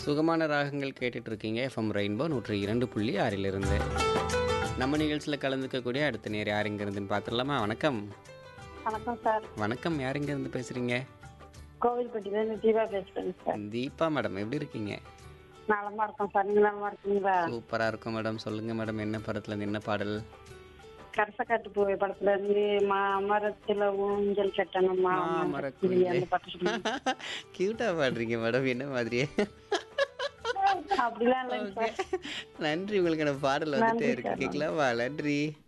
சுகமான ராகங்கள் கேட்டுட்டு இருக்கீங்க எஃப்எம் ரெயின்போ நூற்றி இரண்டு புள்ளி ஆறிலிருந்து நம்ம நிகழ்ச்சியில் கலந்துக்கக்கூடிய அடுத்த நேர் யார் இங்க இருந்துன்னு பார்த்துடலாமா வணக்கம் வணக்கம் சார் வணக்கம் யார் இங்க இருந்து பேசுறீங்க கோவில்பட்டியிலேருந்து தீபா பேசுறேங்க சார் தீபா மேடம் எப்படி இருக்கீங்க நலமா இருக்கோம் சார் நீங்க நலமா இருக்கீங்களா சூப்பரா இருக்கும் மேடம் சொல்லுங்க மேடம் என்ன படத்துல இருந்து என்ன பாடல் கரசக்காட்டு பூவை படத்துல இருந்து மரத்துல ஊஞ்சல் கட்டணுமா மாமரக்குயிலே. அந்த பாட்டு சொல்லுங்க. கியூட்டா பாடுறீங்க மேடம் என்ன மாதிரியே அப்படிலாம் இல்லைங்க சார் நன்றி உங்களுக்கு பாடல் வந்துட்டே இருக்கு கேட்கலாமா நன்றி